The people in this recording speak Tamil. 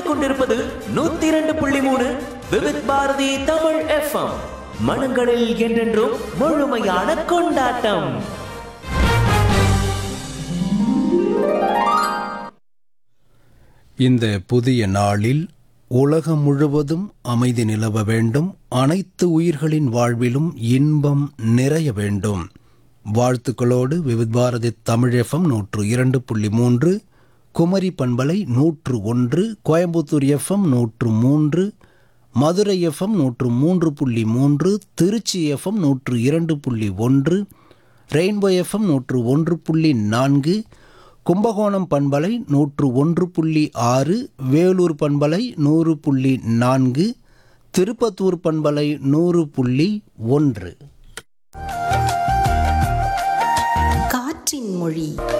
கேட்டுக்கொண்டிருப்பது நூத்தி இரண்டு புள்ளி மூணு விவித் பாரதி தமிழ் எஃப்எம் மனங்களில் என்றென்றும் முழுமையான கொண்டாட்டம் இந்த புதிய நாளில் உலகம் முழுவதும் அமைதி நிலவ வேண்டும் அனைத்து உயிர்களின் வாழ்விலும் இன்பம் நிறைய வேண்டும் வாழ்த்துக்களோடு விவித் பாரதி தமிழ் எஃப்எம் நூற்று இரண்டு புள்ளி மூன்று குமரி பண்பலை நூற்று ஒன்று கோயம்புத்தூர் எஃப்எம் நூற்று மூன்று மதுரை எஃப்எம் நூற்று மூன்று புள்ளி மூன்று திருச்சி எஃப்எம் நூற்று இரண்டு புள்ளி ஒன்று ரெயின்போ எஃப்எம் நூற்று ஒன்று புள்ளி நான்கு கும்பகோணம் பண்பலை நூற்று ஒன்று புள்ளி ஆறு வேலூர் பண்பலை நூறு புள்ளி நான்கு திருப்பத்தூர் பண்பலை நூறு புள்ளி ஒன்று காற்றின் மொழி